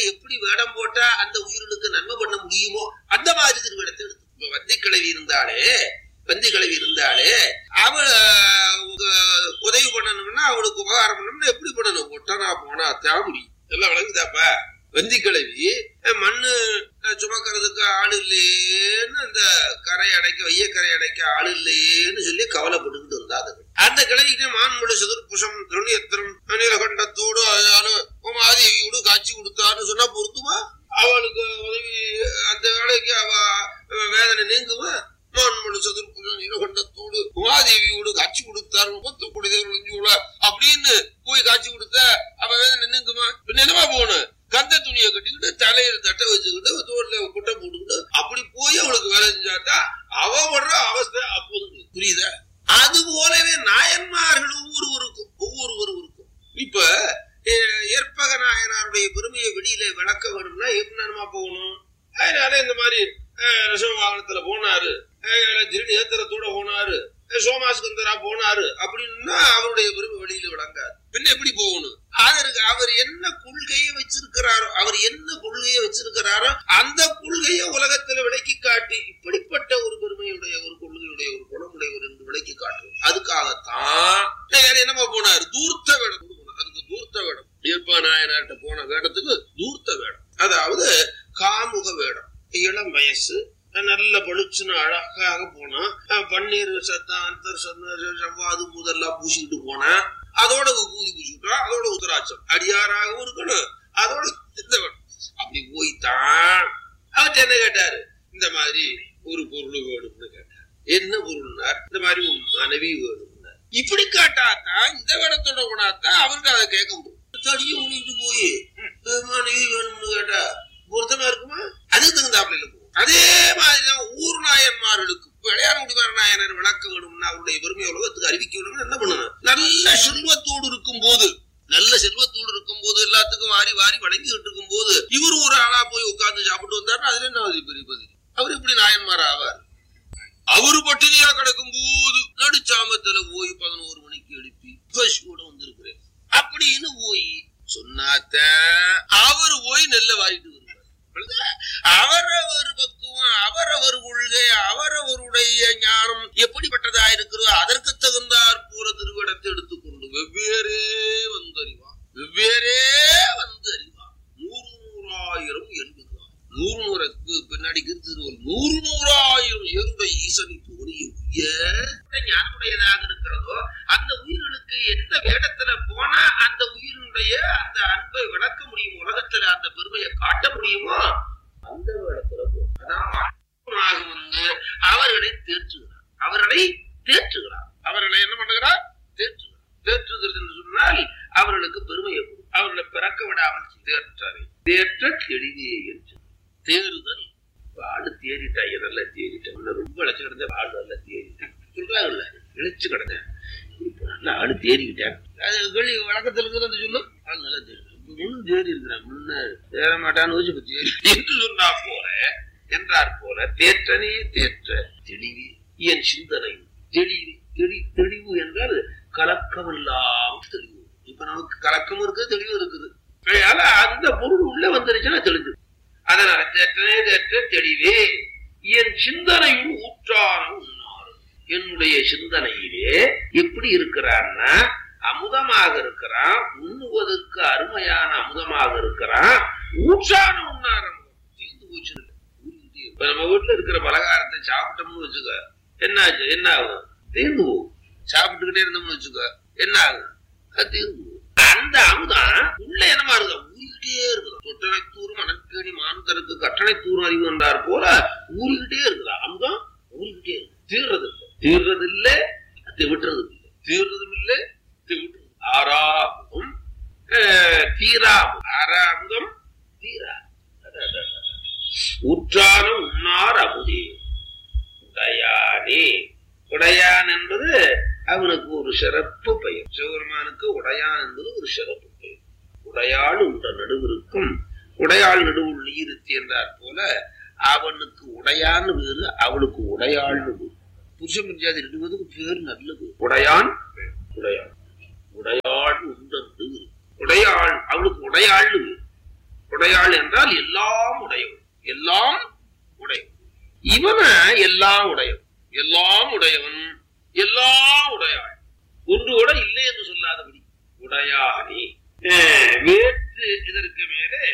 எப்படி வேடம் போட்டா அந்த உயிர்களுக்கு நன்மை பண்ண முடியுமோ அந்த மாதிரி திருவிடத்தை எடுத்து இப்ப வந்தி கிழவி இருந்தாலே வந்தி கிழவி இருந்தாலே அவ அஹ், உதவி பண்ணணும்னா அவளுக்கு உபகாரம் பண்ணணும்னா எப்படி பண்ணணும் ஒட்டனா போனா தான் முடியும் எல்லாம் விளங்குதாப்பா வெந்தி கிழவி அஹ், மண்ணு அஹ், சுமக்கிறதுக்கு ஆள் இல்லையேன்னு அந்த கரை அடைக்க வைய கரை அடைக்க ஆள் இல்லையேன்னு சொல்லி கவலைப்பட்டுக்கிட்டு இருந்தாது அந்த கிழவிக்கு மான்முழு சதுர்புஷம் திருணியத்திரம் நீலகண்டத்தோடு ஆதியோடு காட்சி கொடுத்தான்னு சொன்னா பொருத்துமா அவளுக்கு உதவி அந்த வேலைக்கு அவ அவ வேதனை நீங்குமா மான்முழு சதுர்புஷம் நீலகண்டத்தோடு உமாதேவியோடு காட்சி கொடுத்தார் முப்பத்து கோடி தேவர்கள் அப்படின்னு போய் காட்சி கொடுத்த அவ வேதனை நீங்குமா பின்ன என்னமா போகணும் கந்த துணியை கட்டிக்கிட்டு தலையில தட்டை வச்சுக்கிட்டு தோல்ல குட்டை போட்டுக்கிட்டு அப்படி போய் அவளுக்கு வேலை செஞ்சாத்தா அவ படுற அவஸ்தை அப்போது புரியுதா அது போலவே நாயன்மார்கள் ஒவ்வொருவருக்கும் ஒவ்வொருவருக்கும் இப்ப அஹ், ஏற்பக நாயனாருடைய பெருமையை வெளியில விளக்க வேணும்னா என்னமா போகணும் அதனால இந்த மாதிரி அஹ், ரிஷப வாகனத்துல போனாரு அஹ், திருடி ஏத்திரத்தோட போனாரு அஹ், சோமாஸ்கந்தரா போனாரு அப்படின்னா அவருடைய பெருமை வெளியில விளங்காது பின்ன எப்படி போகணும் அதற்கு அவர் என்ன கொள்கையை வச்சிருக்கிறாரோ அவர் என்ன கொள்கையை வச்சிருக்கிறாரோ அந்த கொள்கையை உலகத்துல விளக்கி காட்டி இப்படிப்பட்ட ஒரு பெருமையுடைய ஒரு கொள்கையுடைய ஒரு குணமுடையவர் என்று விளக்கி காட்டும் அதுக்காகத்தான் வேற என்னமா போனார் தூர்த்த வேடம் போனார். அதுக்கு தூர்த்த வேடம் ஏற்பா நாயனார்ட்ட போன வேடத்துக்கு தூர்த்த வேடம் அதாவது காமுக வேடம் இளம் வயசு நல்ல பளிச்சுன்னு அழகாக போனா அஹ் பன்னீர் சத்தம் அந்தர் சத்தம் செவ்வாது முதல்லாம் பூசிக்கிட்டு போனா அதோட பூதி பூசிக்கிட்டோம் அதோட உத்தராட்சம் அடியாராகவும் இருக்கணும் அதோட இந்த வேடம். அப்படி போய்தான் அவர்கிட்ட என்ன கேட்டாரு இந்த மாதிரி ஒரு பொருள் வேணும்னு கேட்டார் என்ன பொருள்னார் இந்த மாதிரி உன் மனைவி வேணும்னார் இப்படி கேட்டாதான் இந்த வேடத்தோட போனாதான் அவருக்கு அதை கேட்க முடியும் தடியை உணிட்டு போய் அஹ் மனைவி வேணும்னு கேட்டா பொருத்தமா இருக்குமா அதுக்கு தகுந்தாப்புல இல்ல போகும் அதே மாதிரிதான் ஊர் நாயன்மார்களுக்கு விளையாடுமுடிவார நாயனர் விளக்க வேணும்னா அவருடைய பெருமை உலகத்துக்கு அறிவிக்க வேணும்னு என்ன பண்ணணும் நல்ல செல்வத்தோடு இருக்கும் போது நல்ல செல்வத்தோடு இருக்கும் போது எல்லாத்துக்கும் வாரி வாரி வழங்கிட்டு இருக்கும் போது இவர் ஒரு ஆளா போய் உட்கார்ந்து சாப்பிட்டு வந்தாருன்னா அதுல என்ன அது பெரிய பதில் அவர் எப்படி நாயன்மார் ஆவார் அவரு பட்டினியா கிடக்கும் போது நடுச்சாமத்துல போய் பதினோரு மணிக்கு எழுப்பி பசுவோட வந்திருக்கிறேன் அப்படின்னு போய் சொன்னாத்த அவர் போய் நெல்ல வாங்கிட்டு வருவார் புரியுதா? அவரவர் பக்குவம் அவரவர் கொள்கை அவரவருடைய ஞானம் எப்படிப்பட்டதா இருக்கிறதோ அதற்கு தகுந்தாற் போல திருவிடத்தை எடுத்துக்கொண்டு வெவ்வேறே வந்தறிவான் வெவ்வேறே வந்தறிவான் நூறு நூறாயிரம் எழுதுகிறான் நூறு நூறு பி- பின்னாடி திருவள் நூறு நூறாயிரம் ஏருடைய ஈசனை தோணிய உயர் ஞானமுடையதாக இருக்கிறதோ அந்த உயிர்களுக்கு எந்த வேடத்துல போனா அந்த உயிரினுடைய அந்த அன்பை விளக்க முடியும் உலகத்துல அந்த பெருமையை காட்ட முடியுமோ அந்த வேடத்துல போ அதான் ஆத்மனாக வந்து அவர்களை தேற்றுகிறார் அவர்களை தேற்றுகிறார் அவர்களை என்ன பண்ணுகிறார் தேற்றுகிறார் தேற்றுகிறது என்று சொன்னால் அவர்களுக்கு பெருமையை கொடு அவர்களை பிறக்க விடாமல் தேற்றாரை தேற்ற தெளிவே என்று தேறுதல் ஆடு தேறிட்டா நல்லா தேறிட்டேன் முன்ன ரொம்ப இழைச்சு கிடந்த ஆடு நல்லா தேறிட்டேன் சொல்றாங்கல்ல இழைச்சு கிடந்தேன் இப்ப நல்லா ஆடு தேறிக்கிட்டேன் அது வெளி வழக்கத்துல இருக்கிறது அந்த சொல்லும் ஆடு நல்லா தேறி முன்னு தேறி இருக்கிறேன் முன்ன தேற மாட்டான்னு வச்சு இப்ப தேறி என்று சொன்னா போல என்றார் போல தேற்றனே தேற்ற தெளிவி என் சிந்தனை தெளிவு தெளி தெளிவு என்றால் கலக்கமில்லாம் தெளிவு இப்ப நமக்கு கலக்கம் இருக்குது தெளிவு இருக்குது அதனால அந்த பொருள் உள்ள வந்துருச்சுன்னா தெளிஞ்சு அதனால தேற்றனே தேற்ற தெளிவே என் சிந்தனையில் ஊற்றான உன்னார் என்னுடைய சிந்தனையிலே எப்படி இருக்கிறான்னா அமுதமாக இருக்கிறான் உண்ணுவதற்கு அருமையான அமுதமாக இருக்கிறான் ஊற்றான உண்ணார் அமுதம். தீர்ந்து போச்சு இப்ப நம்ம வீட்டுல இருக்கிற பலகாரத்தை சாப்பிட்டோம்னு வச்சுக்க என்ன ஆச்சு என்ன ஆகும் தீர்ந்து போகும் சாப்பிட்டுக்கிட்டே இருந்தோம்னு வச்சுக்க என்ன ஆகும் அது தீர்ந்து போகும் அந்த அமுதம் உள்ள என்னமா இருக்கு ஊறிக்கிட்டே இருக்குது தொட்டனை தூரும் மணற்கேணி மாந்தருக்கு கட்டணை தூரும் அறிவு என்றார் போல ஊறிக்கிட்டே இருக்குதா அமுதம் ஊறிக்கிட்டே இருக்கு தீர்றது இல்லை தீர்றது இல்லை அது விட்டுறது இல்லை தீர்றதும் இல்லை அது விட்டுறது ஆறாமுகம் அஹ், தீராமுகம் ஆறாமுகம் தீரா அதான், அதான், அதான். உற்றான உண்ணார் அமுதே உடையானே உடையான் என்பது அவனுக்கு ஒரு சிறப்பு பெயர் சிவபெருமானுக்கு உடையான் என்பது ஒரு சிறப்பு பெயர் உடையாள் உண்ட நடுவிற்கும் உடையாள் நடுவுள் நீருத்தி என்றார் போல அவனுக்கு உடையான்னு வேறு அவளுக்கு உடையாள்னு வேறு புருஷ பஞ்சாதி ரெண்டு பேருக்கு பேர் நல்லது உடையான் உடையாள் உடையாள் உண்டன்று உடையாள் அவளுக்கு உடையாள்னு வேறு உடையாள் என்றால் எல்லாம் உடையவள் எல்லாம் உடையவன் இவன எல்லாம் உடையவன் எல்லாம் உடையவன் எல்லாம் உடையாள் ஒன்று கூட இல்லை என்று சொல்லாதபடி உடையானி அஹ், வேற்று இதற்கு மேலே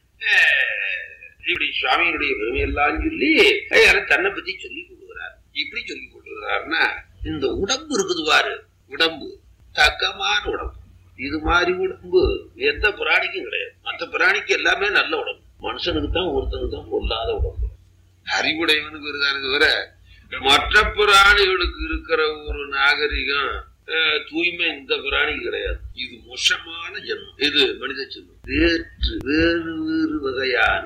அஹ், இப்படி சுவாமியினுடைய பெருமையெல்லாம் சொல்லி ஐயாரு தன்னை பத்தி சொல்லி கொடுக்குறார் இப்படி சொல்லி கொடுக்குறாருன்னா இந்த உடம்பு இருக்குது பாரு உடம்பு தக்கமான உடம்பு இது மாதிரி உடம்பு எந்த பிராணிக்கும் கிடையாது மற்ற பிராணிக்கு எல்லாமே நல்ல உடம்பு மனுஷனுக்கு தான் ஒருத்தனுக்கு தான் பொல்லாத உடம்பு அறிவுடையவனுக்கு இருக்கானுக்கு வர மற்ற பிராணிகளுக்கு இருக்கிற ஒரு நாகரிகம் அஹ், தூய்மை இந்த பிராணிக்கு கிடையாது இது மோசமான ஜென்மம் இது மனித ஜென்மம் வேற்று வேறு வேறு வகையான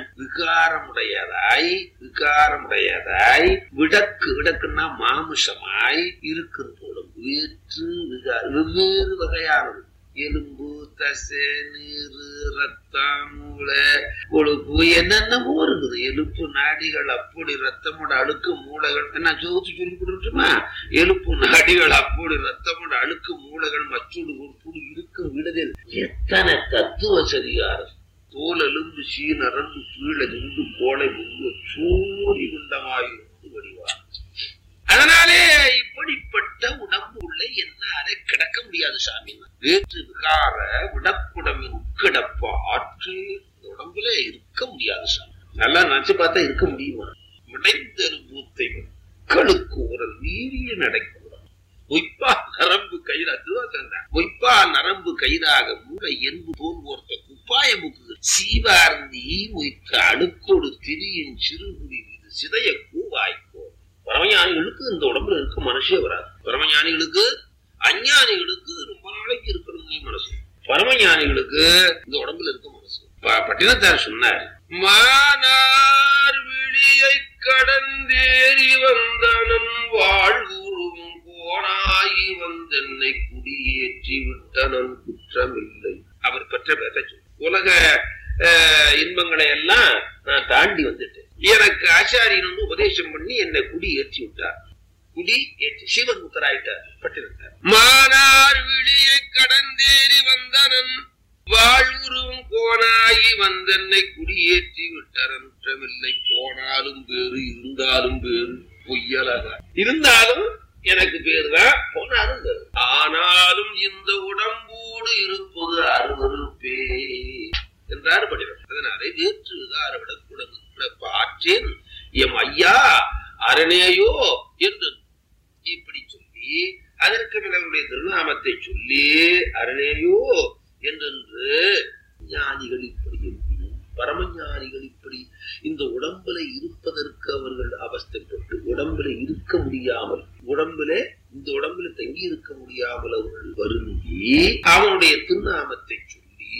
விகாரமுடையதாய் விகாரமுடையதாய் விடக்கு விடக்குன்னா மாமிசமாய் இருக்கின்ற உடம்பு வேற்று விகார வெவ்வேறு வகையானது எலும்பு தசை நீரு ரத்தம் மூளை கொழுப்பு என்னென்னமோ இருக்குது எலும்பு நாடிகள் அப்படி ரத்தமோட அழுக்கு மூளைகள் நான் ஜோதிச்சு சொல்லி கொடுத்துமா எலும்பு நாடிகள் அப்படி ரத்தமோட அழுக்கு மூளைகள் மச்சூடு உறுப்புடு இருக்கும் விடுதல் எத்தனை தத்துவ சரியார் தோல் எலும்பு சீனரம்பு கீழே நின்று கோளை முன்பு சூரி குண்டமாயிருந்து வடிவார் அதனாலே இப்படிப்பட்ட உடம்பு உள்ள என்னாலே கிடக்க முடியாது சாமி வேற்று விகார விடக்குடமின் உட்கிடப்ப ஆற்று இந்த உடம்புல இருக்க முடியாது சாமி நல்லா நினைச்சு பார்த்தா இருக்க முடியுமா விடைந்தரு பூத்தை மக்களுக்கு ஒரு வீரிய நடக்கூடாது பொய்ப்பா நரம்பு கயிறு அதுதான் சொன்னேன் பொய்ப்பா நரம்பு கயிறாக மூளை என்பு தோல் ஓர்த்த குப்பாய முக்கு சீவார்ந்தி மொய்த்த அணுக்கோடு திரியின் சிறுகுடி இது சிதைய கூவாய்க்கோ பரமஞானிகளுக்கு இந்த உடம்புல இருக்க மனசே வராது பரமஞானிகளுக்கு அஞ்ஞானிகளுக்கு ரொம்ப நாளைக்கு இருக்கணும்னு மனசு பரமஞானிகளுக்கு இந்த உடம்புல இருக்க மனசு ப- பட்டினத்தார் சொன்னார் மானார் விழியை கடந்தேறி வந்தனன் வாழ்வுறும் கோணாகி வந்தென்னை குடியேற்றி விட்டனன் குற்றமில்லை அவர் பெற்ற பேச உலக அஹ், இன்பங்களை எல்லாம் நான் தாண்டி வந்துட்டேன் எனக்கு ஆச்சாரியன் வந்து உபதேசம் பண்ணி என்னை குடி ஏற்றி விட்டார் குடி ஏற்றி சிவன் முத்தராயிட்டார் பட்டிருந்தார் மானார் விழியை கடந்தேறி வந்தனன் வாழ்வுருவும் கோணாகி வந்தென்னை குடியேற்றி விட்டரன் குற்றமில்லை போனாலும் பேரு இருந்தாலும் பேரு பொய்யலக இருந்தாலும் எனக்கு பேரு தான் போனாலும் பேரு ஆனாலும் இந்த உடம்போடு இருப்பது அருவருப்பே என்றார் படிவர் அதனாலே வேற்று விகாரவிடக்கூட பாற்றேன் எம் ஐயா அரணேயோ என்று இப்படி சொல்லி அதற்கு மேல் அவருடைய திருநாமத்தை சொல்லி அரணேயோ என்றென்று ஞானிகள் இப்படி எண்ணி, பரமஞானிகள் இப்படி இந்த உடம்புல இருப்பதற்கு அவர்கள் அவஸ்தைப்பட்டு உடம்புல இருக்க முடியாமல் உடம்புல இந்த உடம்புல தங்கி இருக்க முடியாமல் அவர்கள் வருந்தி அவனுடைய திருநாமத்தை சொல்லி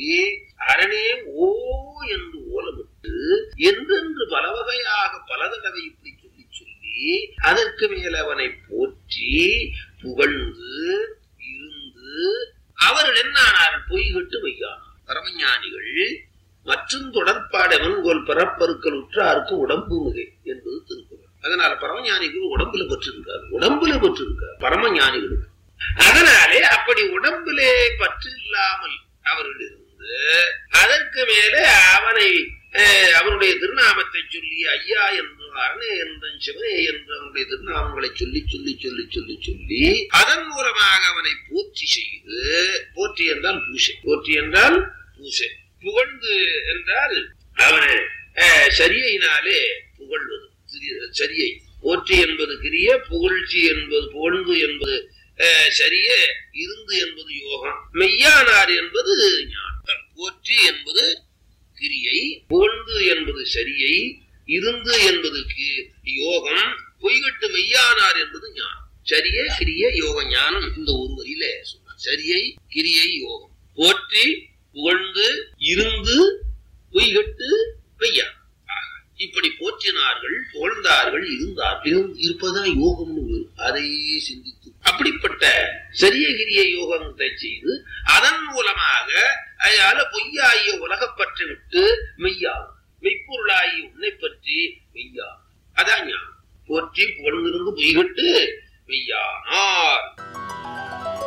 அரணே ஓ என்று ஓலமிட்டு என்றென்று பல வகையாக பல தடவை இப்படி சொல்லி சொல்லி அதற்கு மேல் அவனை போற்றி புகழ்ந்து இருந்து அவர்கள் என்ன ஆனார்கள் பொய்கட்டு வையானார் பரமஞானிகள் மற்றும் தொடர்பாடவன் கோல் பிறப்பருக்கள் உற்றாருக்கு உடம்பு மிகை என்பது திருக்குறள் அதனால பரமஞானிகள் உடம்புல பெற்றிருக்காரு உடம்புல பெற்றிருக்காரு பரமஞானிகளுக்கு அதனாலே அப்படி உடம்பிலே பற்று இல்லாமல் அவர்கள் இருந்து அதற்கு மேலே அவனை அஹ், அவனுடைய திருநாமத்தை சொல்லி ஐயா என்றும் அரணே என்றும் சிவனே என்று அவனுடைய திருநாமங்களை சொல்லி சொல்லி சொல்லி சொல்லி சொல்லி அதன் மூலமாக அவனை போற்றி செய்து போற்றி என்றால் பூசை போற்றி என்றால் பூசை புகழ்ந்து என்றால் அவனை அஹ், சரியினாலே புகழ்வது சிறிய- சரியை போற்றி என்பது கிரிய புகழ்ச்சி என்பது புகழ்ந்து என்பது அஹ், சரிய இருந்து என்பது யோகம் மெய்யானார் என்பது ஞானம் போற்றி என்பது கிரியை புகழ்ந்து என்பது சரியை இருந்து என்பது கி- யோகம் பொய்கட்டு மெய்யானார் என்பது ஞானம் சரியே கிரிய யோக ஞானம் இந்த ஒரு வரியில சொன்னார் சரியை கிரியை யோகம் போற்றி புகழ்ந்து இருந்து பொய்கட்டு மெய்யா ஆக, இப்படி போற்றினார்கள் புகழ்ந்தார்கள் இருந்தார்கள் இருந்து- இருப்பதுதான் யோகம்னு வேறு. அதையே சிந்தித்து அப்படிப்பட்ட சரிய கிரிய யோகத்தை செய்து அதன் மூலமாக அயால பொய்யாகிய உலகப் பற்றி விட்டு மெய்யாகும் மெய்ப்பொருளாகிய உன்னை பற்றி மெய்யாகும் அதான் ஞானம் போற்றி புகழ்ந்திருந்து பொய்கட்டு மெய்யானார்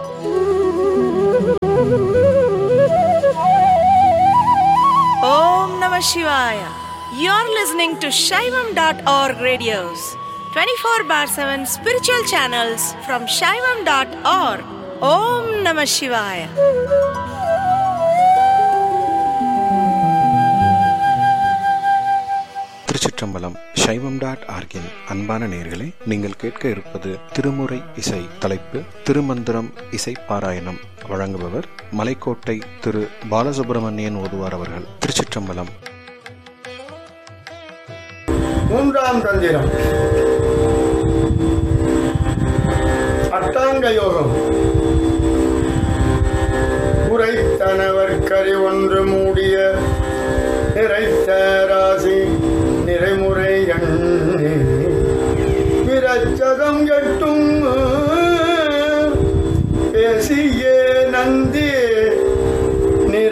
Om Shivaya. You're listening to Shaivam.org radios, 24 bar 7 spiritual channels from Shaivam.org. Om Namah Shivaya. திருச்சிற்றம்பலம் சைவம் டாட் ஆர்கின் அன்பான நேர்களே நீங்கள் கேட்க இருப்பது திருமுறை இசை தலைப்பு திருமந்திரம் இசை பாராயணம் வழங்குபவர் மலைக்கோட்டை திரு பாலசுப்பிரமணியன் ஓதுவார் அவர்கள் திருச்சிற்றம்பலம் மூன்றாம் தந்திரம் அட்டாங்க யோகம் உரைத்தனவர் கரி ஒன்று மூடிய நிறைத்த ராசி நிறைமுறை எண்ணே விரச்சகம் எட்டும் பேசியே நந்தி